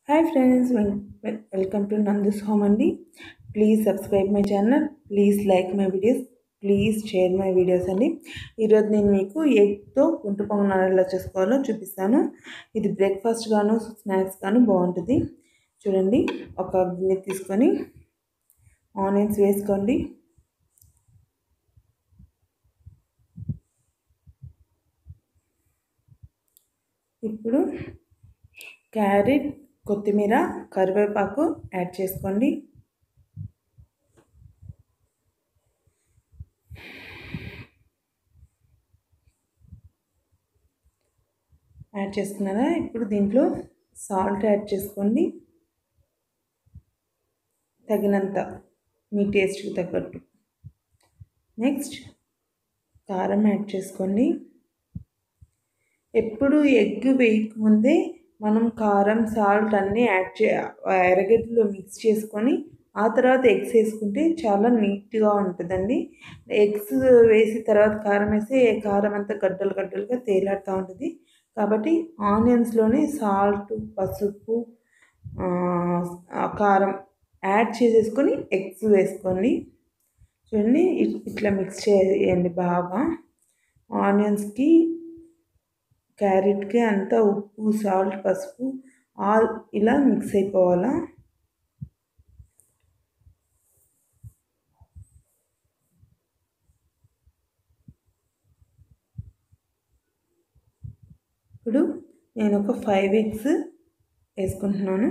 hi friends welcome to Nandu's home అండి please subscribe my channel please like my videos please share my videos అండి ఈరోజు నేను మీకు ఎగ్తో గుంటు పొంగనాలు ఎలా చేసుకోవాలో చూపిస్తాను ఇది బ్రేక్ఫాస్ట్ గాను స్నాక్స్ గాను బాగుంటుంది చూడండి ఒక గిన్నె తీసుకొని ఆనియన్స్ వేసుకోండి ఇప్పుడు క్యారెట్ కొత్తిమీర కరివేపాకు యాడ్ చేసుకోండి యాడ్ చేసుకున్నారా ఇప్పుడు దీంట్లో సాల్ట్ యాడ్ చేసుకోండి తగినంత మీ టేస్ట్కి తగ్గట్టు నెక్స్ట్ కారం యాడ్ చేసుకోండి ఎప్పుడు ఎగ్ వేయకముందే మనం కారం సాల్ట్ అన్నీ యాడ్ చే ఎరగడ్డలో మిక్స్ చేసుకొని ఆ తర్వాత ఎగ్స్ వేసుకుంటే చాలా నీట్గా ఉంటుందండి ఎగ్స్ వేసి తర్వాత కారం వేసి కారం అంతా గడ్డలు గడ్డలుగా తేలాడుతూ ఉంటుంది కాబట్టి ఆనియన్స్లోనే సాల్ట్ పసుపు కారం యాడ్ చేసేసుకొని ఎగ్స్ వేసుకోండి చూడండి ఇట్లా మిక్స్ చేయండి బాగా ఆనియన్స్కి క్యారెట్కి అంతా ఉప్పు సాల్ట్ పసుపు ఆల్ ఇలా మిక్స్ అయిపోవాలా ఇప్పుడు నేను ఒక ఫైవ్ ఎగ్స్ వేసుకుంటున్నాను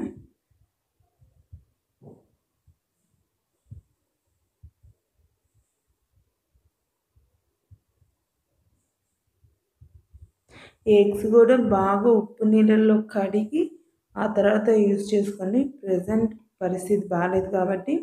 ఎగ్స్ కూడా బాగా ఉప్పు నీళ్ళల్లో కడిగి ఆ తర్వాత యూజ్ చేసుకోండి ప్రజెంట్ పరిస్థితి బాగాలేదు కాబట్టి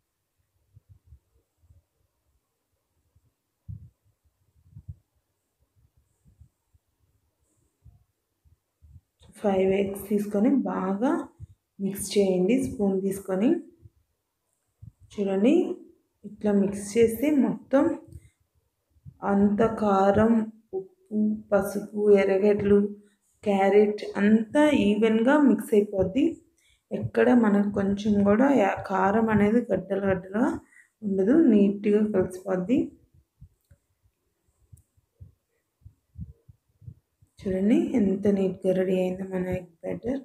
ఫైవ్ ఎగ్స్ తీసుకొని బాగా మిక్స్ చేయండి స్పూన్ తీసుకొని చూడండి ఇట్లా మిక్స్ చేస్తే మొత్తం అంత కారం ఉప్పు పసుపు ఎర్రగడ్డలు క్యారెట్ అంతా ఈవెన్గా మిక్స్ అయిపోద్ది ఎక్కడ మనకు కొంచెం కూడా కారం అనేది గడ్డలు గడ్డలుగా ఉండదు నీట్గా కలిసిపోద్ది చూడండి ఎంత నీట్గా రెడీ అయిందో మన ఎగ్ బ్యాటర్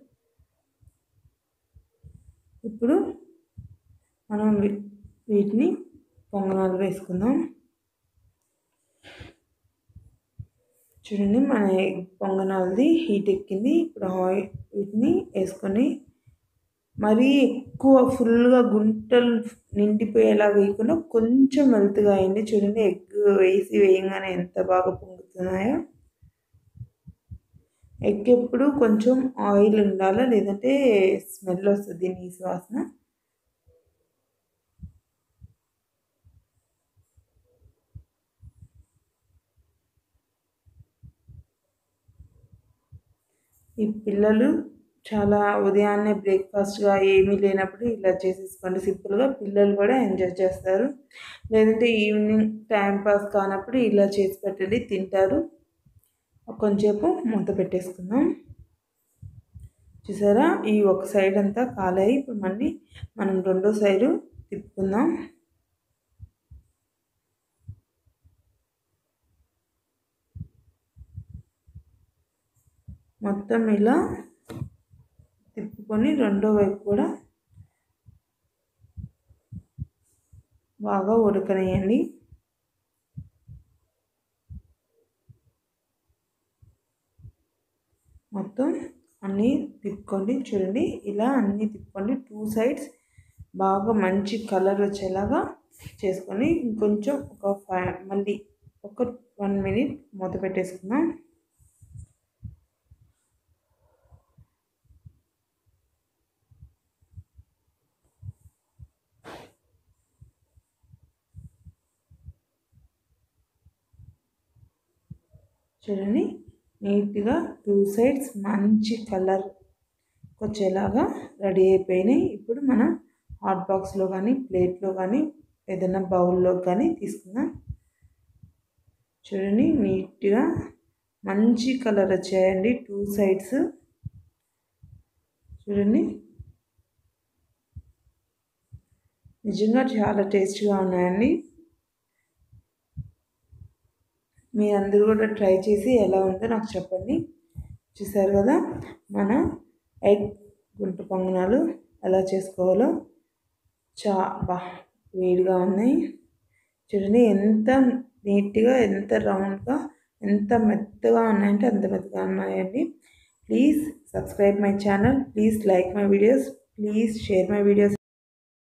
ఇప్పుడు మనం వీటిని పొంగనాలు వేసుకుందాం చూడండి మన ఎగ్ పొంగనాలది హీట్ ఎక్కింది ఇప్పుడు ఆయిల్ వీటిని వేసుకొని మరీ ఎక్కువ ఫుల్గా గుంటలు నిండిపోయేలా వేయకుండా కొంచెం మెల్త్గా అయింది చూడండి ఎగ్ వేసి వేయంగానే ఎంత బాగా పొంగుతున్నాయో ఎగ్ ఎప్పుడు కొంచెం ఆయిల్ ఉండాలి లేదంటే స్మెల్ వస్తుంది నీసు వాసన ఈ పిల్లలు చాలా ఉదయాన్నే బ్రేక్ఫాస్ట్గా ఏమీ లేనప్పుడు ఇలా చేసేసుకోండి సింపుల్గా పిల్లలు కూడా ఎంజాయ్ చేస్తారు లేదంటే ఈవినింగ్ టైం పాస్ కానప్పుడు ఇలా చేసి పెట్టండి తింటారు కొంచెంసేపు మూత పెట్టేసుకుందాం చూసారా ఈ ఒక సైడ్ అంతా కాలాయి ఇప్పుడు మళ్ళీ మనం రెండో సైడు తిప్పుకుందాం మొత్తం ఇలా తిప్పుకొని రెండో వైపు కూడా బాగా ఉడకనేయండి మొత్తం అన్నీ తిప్పుకోండి చూడండి ఇలా అన్నీ తిప్పుకోండి టూ సైడ్స్ బాగా మంచి కలర్ వచ్చేలాగా చేసుకొని ఇంకొంచెం ఒక ఫైవ్ మళ్ళీ ఒక వన్ మినిట్ మూత పెట్టేసుకుందాం చూడండి నీట్గా టూ సైడ్స్ మంచి కలర్ వచ్చేలాగా రెడీ అయిపోయినాయి ఇప్పుడు మనం హాట్ బాక్స్లో కానీ ప్లేట్లో కానీ ఏదైనా బౌల్లో కానీ తీసుకుందాం చూడండి నీట్గా మంచి కలర్ వచ్చాయండి టూ సైడ్స్ చూడండి నిజంగా చాలా టేస్ట్గా ఉన్నాయండి మీరందరూ కూడా ట్రై చేసి ఎలా ఉందో నాకు చెప్పండి చూసారు కదా మన ఎగ్ గుంట పొంగనాలు ఎలా చేసుకోవాలో చా బా వేడిగా ఉన్నాయి చూడండి ఎంత నీట్గా ఎంత రౌండ్గా ఎంత మెత్తగా ఉన్నాయంటే అంత మెత్తగా ఉన్నాయండి please subscribe my channel please like my videos please share my videos